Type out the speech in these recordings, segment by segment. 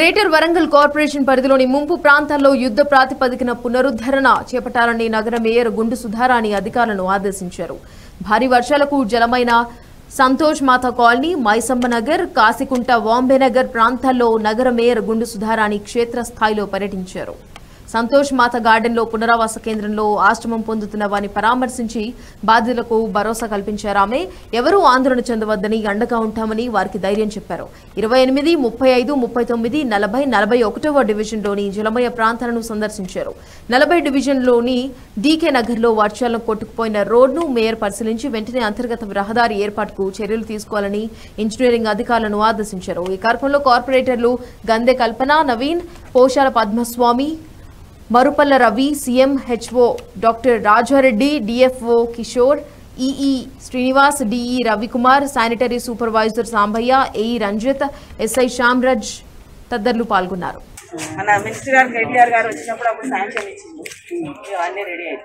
greater Warangal corporation పరిధిలోని ముంపు ప్రాంతాల్లో యుద్ధ ప్రాతిపదికన పునరుద్ధరణ చేపట్టాలని నగర మేయర్ గుండు సుధారాణి అధికారులను ఆదేశించారు భారీ వర్షాలకు జలమైన సంతోష్ మాత కాలనీ మైసమ్మ నగర్ కాసికుంట వాంబే నగర్ ప్రాంతాల్లో నగర మేయర్ గుండు సుధారాణి క్షేత్రస్థాయిలో పర్యటించారు సంతోష్ మాత గార్డెన్లో పునరావాస కేంద్రంలో ఆశ్రమం పొందుతున్న వారిని పరామర్శించి బాధితులకు భరోసా కల్పించారు ఆమె ఎవరూ ఆందోళన చెందవద్దని అండగా ఉంటామని వారికి ధైర్యం చెప్పారు ఇరవై ఎనిమిది ముప్పై ఐదు ముప్పై తొమ్మిది నలభై నలభై ఒకటవ డివిజన్లోని జలమయ ప్రాంతాలను సందర్శించారు నలభై డివిజన్లోని డీకే నగర్లో వర్షాలను కొట్టుకుపోయిన రోడ్ను మేయర్ పరిశీలించి వెంటనే అంతర్గత రహదారి ఏర్పాటుకు చర్యలు తీసుకోవాలని ఇంజనీరింగ్ అధికారులను ఆదేశించారు ఈ కార్యక్రమంలో కార్పొరేటర్లు Gande Kalpana Naveen Poshala Padmaswamy Marupalla Ravi CM HO doctor Rajareddy DFO Kishore EE Srinivas DE Ravikumar sanitary supervisor Sambaiah AE Ranjith SI Shyamraj తదితరులు పాల్గొన్నారు మన మినిస్టర్ గారు కేటీఆర్ గారు వచ్చినప్పుడు అప్పుడు సాయంత్రం ఇచ్చింది ఇవన్నీ రెడీ అయితే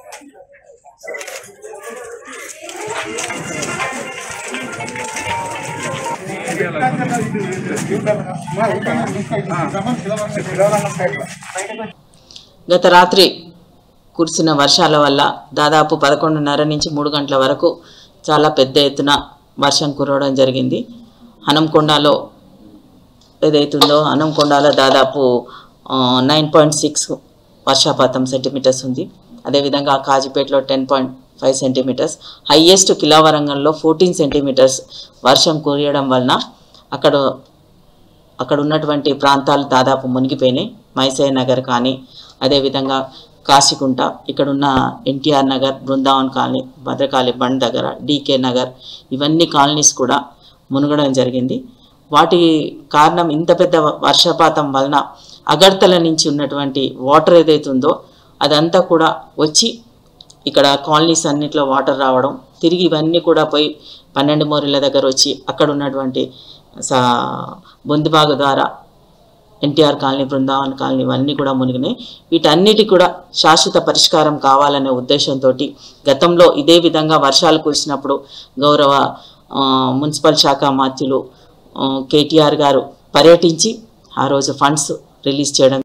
గత రాత్రి కురిసిన వర్షాల వల్ల దాదాపు పదకొండున్నర నుంచి మూడు గంటల వరకు చాలా పెద్ద ఎత్తున వర్షం కురవడం జరిగింది హనంకొండలో ఏదైతుందో హనంకొండలో దాదాపు నైన్ పాయింట్ సిక్స్ వర్షపాతం సెంటీమీటర్స్ ఉంది అదేవిధంగా కాజీపేటలో ten point five centimetres highest కిలావరంగంలో ఫోర్టీన్ సెంటీమీటర్స్ వర్షం కురియడం వలన అక్కడ అక్కడ ఉన్నటువంటి ప్రాంతాలు దాదాపు మునిగిపోయినాయి మైసయ్య నగర్ కానీ అదేవిధంగా కాశీకుంట ఇక్కడ ఉన్న NTR Nagar Brindavan colony Bhadrakali bund దగ్గర డీకే నగర్ ఇవన్నీ కాలనీస్ కూడా మునగడం జరిగింది వాటి కారణం ఇంత పెద్ద వర్షపాతం వలన అగర్తల నుంచి ఉన్నటువంటి వాటర్ ఏదైతే ఉందో అదంతా కూడా వచ్చి ఇక్కడ కాలనీస్ అన్నిట్లో వాటర్ రావడం తిరిగి ఇవన్నీ కూడా పోయి పన్నెండు మోరీల దగ్గర వచ్చి అక్కడ ఉన్నటువంటి సా బొందిబాగు ద్వారా ఎన్టీఆర్ కాలనీ బృందావన్ కాలనీ ఇవన్నీ కూడా మునిగినాయి వీటన్నిటి కూడా శాశ్వత పరిష్కారం కావాలనే ఉద్దేశంతో గతంలో ఇదే విధంగా వర్షాలు కురిసినప్పుడు గౌరవ ఆ, మున్సిపల్ శాఖ మాత్యులు ఆ, కేటీఆర్ గారు పర్యటించి ఆ రోజు ఫండ్స్ రిలీజ్ చేయడం